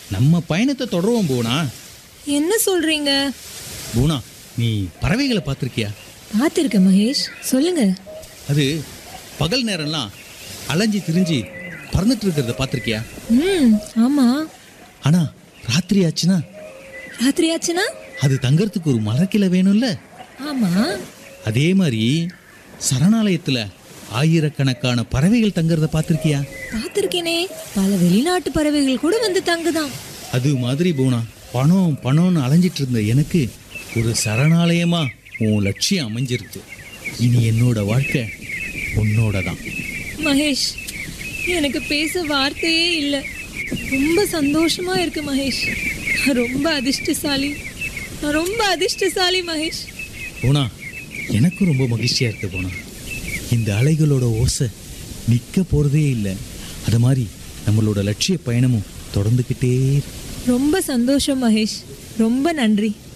நம்ம பயணத்தை தொடருவோம் பூனா என்ன சொல்றீங்க பூனா நீ பறவைகளை பார்த்துருக்கியா பார்த்துருக்கேன் மகேஷ் சொல்லுங்க அது பகல் நேரம்லாம் அலைஞ்சு திரிஞ்சு பறந்துட்டு இருக்கிறத பார்த்துருக்கியா ம் ஆமா ஆனா ராத்திரி ஆச்சுன்னா ராத்திரி ஆச்சுன்னா அது தங்கறதுக்கு ஒரு மரக்கிளை வேணும்ல ஆமா அதே மாதிரி சரணாலயத்துல ஆயிரக்கணக்கான பறவைகள் தங்கறத பார்த்துருக்கியா பார்த்துருக்கேனே பல வெளிநாட்டு பறவைகள் கூட வந்து தங்குதான் அது மாதிரி பூனா பணம் பணம்னு அலைஞ்சிட்டு இருந்த எனக்கு ஒரு சரணாலயமா உன் லட்சியம் அமைஞ்சிருக்கு இனி என்னோட வாழ்க்கை உன்னோட தான் மகேஷ் எனக்கு பேச வார்த்தையே இல்லை ரொம்ப சந்தோஷமா இருக்கு மகேஷ் நான் ரொம்ப அதிர்ஷ்டசாலி நான் ரொம்ப அதிர்ஷ்டசாலி மகேஷ் பூனா எனக்கும் ரொம்ப மகிழ்ச்சியா இருக்கு பூனா இந்த அலைகளோட ஓசை நிற்க போறதே இல்லை அது மாதிரி நம்மளோட லட்சிய பயணமும் தொடர்ந்துக்கிட்டே இருக்கு. ரொம்ப சந்தோஷம் மகேஷ் ரொம்ப நன்றி